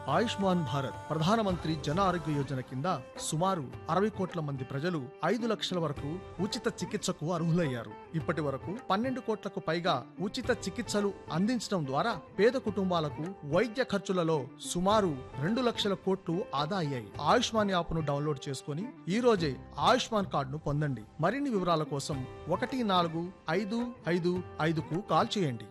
ఆయుష్మాన్ భారత్ ప్రధానమంత్రి జన ఆరోగ్య యోజన కింద సుమారు అరవై కోట్ల మంది ప్రజలు ఐదు లక్షల వరకు ఉచిత చికిత్సకు అర్హులయ్యారు ఇప్పటి వరకు పన్నెండు కోట్లకు పైగా ఉచిత చికిత్సలు అందించడం ద్వారా పేద కుటుంబాలకు వైద్య ఖర్చులలో సుమారు రెండు లక్షల కోట్లు ఆదా అయ్యాయి ఆయుష్మాన్ యాప్ను డౌన్లోడ్ చేసుకుని ఈ రోజే ఆయుష్మాన్ కార్డును పొందండి మరిన్ని వివరాల కోసం ఒకటి నాలుగు ఐదు ఐదు ఐదుకు కాల్ చేయండి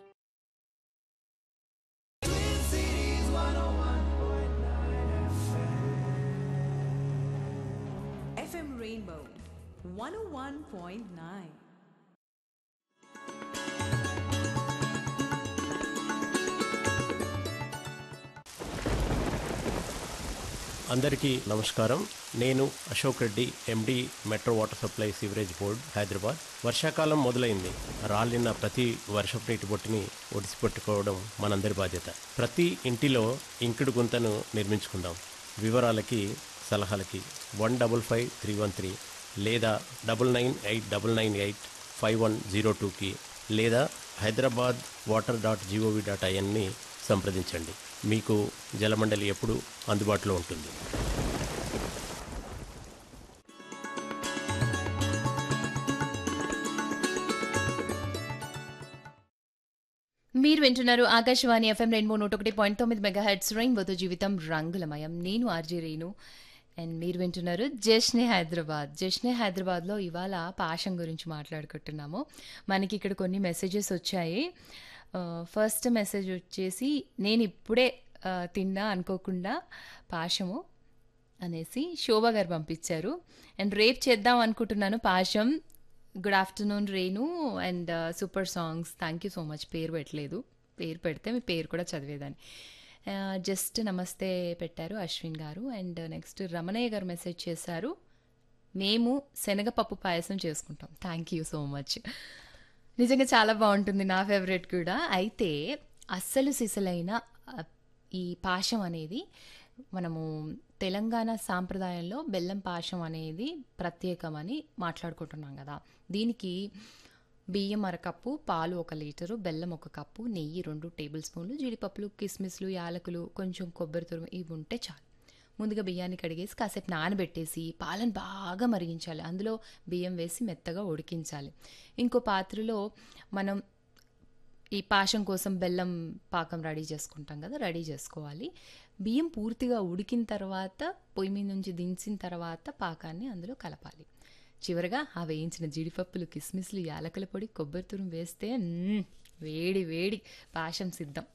FM Rainbow 101.9. అందరికీ నమస్కారం నేను Ashok Reddy MD metro water supply sewerage board Hyderabad వర్షాకాలం మొదలైంది రాలిన ప్రతి వర్షపు నీటి బొట్టుని ఒడిసిపెట్టుకోవడం మనందరి బాధ్యత ప్రతి ఇంటిలో ఇంకుడు గుంతను నిర్మించుకుందాం వివరాలకి సలహాలకి one double five three one three లేదా double nine eight double nine eight five one zero టూకి లేదా Hyderabad water dot GOV dot ఐఎన్ని సంప్రదించండి మీకు జలమండలి ఎప్పుడు అందుబాటులో ఉంటుంది మీరు వింటున్నారు ఆకాశవాణి ఎఫ్ఎం రెయిన్బో నూట ఒకటి పాయింట్ తొమ్మిది మెగా హెడ్స్ రెయిన్బోతో జీవితం రంగులమయం నేను ఆర్జీ రేణు అండ్ మీరు వింటున్నారు జష్నే హైదరాబాద్ జష్నే హైదరాబాద్లో ఇవాళ పాషం గురించి మాట్లాడుకుంటున్నాము మనకి ఇక్కడ కొన్ని మెసేజెస్ వచ్చాయి ఫస్ట్ మెసేజ్ వచ్చేసి నేను ఇప్పుడే ఆ, తిన్నా అనుకోకుండా పాశము అనేసి శోభా గారు పంపించారు అండ్ రేపు చేద్దాం అనుకుంటున్నాను Pasham good afternoon Renu and super songs thank you so much పేరు పెట్టలేదు పేరు పెడితే మీ పేరు కూడా చదివేదాన్ని జస్ట్ నమస్తే పెట్టారు అశ్విన్ గారు అండ్ నెక్స్ట్ రమణయ్య గారు మెసేజ్ చేశారు మేము శనగపప్పు పాయసం చేసుకుంటాం థ్యాంక్ యూ సో మచ్ నిజంగా చాలా బాగుంటుంది నా ఫేవరెట్ కూడా అయితే అస్సలు సిసలైన ఆ, ఈ పాశం అనేది మనము తెలంగాణ సాంప్రదాయంలో బెల్లం పాశం అనేది ప్రత్యేకమని మాట్లాడుకుంటున్నాం కదా దీనికి బియ్యం అరకప్పు పాలు ఒక లీటరు బెల్లం ఒక కప్పు నెయ్యి రెండు టేబుల్ స్పూన్లు జీడిపప్పులు కిస్మిస్లు యాలకులు కొంచెం కొబ్బరి తురుము ఇవి ఉంటే చాలు ముందుగా బియ్యాన్ని కడిగేసి కాసేపు నానబెట్టేసి పాలను బాగా మరిగించాలి అందులో బియ్యం వేసి మెత్తగా ఉడికించాలి ఇంకో పాత్రలో మనం ఈ పాశం కోసం బెల్లం పాకం రెడీ చేసుకుంటాం కదా రెడీ చేసుకోవాలి బియ్యం పూర్తిగా ఉడికిన తర్వాత పొయ్యి మీద నుంచి దించిన తర్వాత పాకాన్ని అందులో కలపాలి చివరగా ఆ వేయించిన జీడిపప్పులు కిస్మిస్లు యాలకుల పొడి కొబ్బరి తురుము వేస్తే మ్మ్, వేడి వేడి పాశం సిద్ధం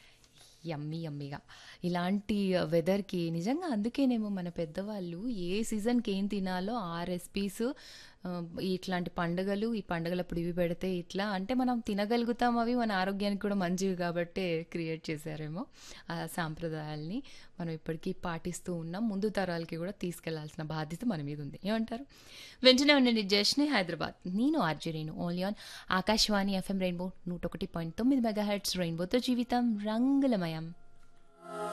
యమ్మీ యమ్మీగా ఇలాంటి వెదర్కి నిజంగా అందుకేనేమో మన పెద్దవాళ్ళు ఏ సీజన్కి ఏం తినాలో ఆ రెసిపీస్ ఇట్లాంటి పండుగలు ఈ పండుగలప్పుడు ఇవి పెడితే ఇట్లా అంటే మనం తినగలుగుతాం అవి మన ఆరోగ్యానికి కూడా మంచివి కాబట్టి క్రియేట్ చేశారేమో ఆ సాంప్రదాయాల్ని మనం ఇప్పటికీ పాటిస్తూ ఉన్నాం ముందు తరాలకి కూడా తీసుకెళ్లాల్సిన బాధ్యత మన మీద ఉంది ఏమంటారు వెంటనే ఉండండి జష్ని హైదరాబాద్ నేను RJ Renu only on Akashvani FM rainbow నూట ఒకటి పాయింట్ తొమ్మిది మెగా హెడ్స్ రెయిన్బోతో జీవితం రంగులమయం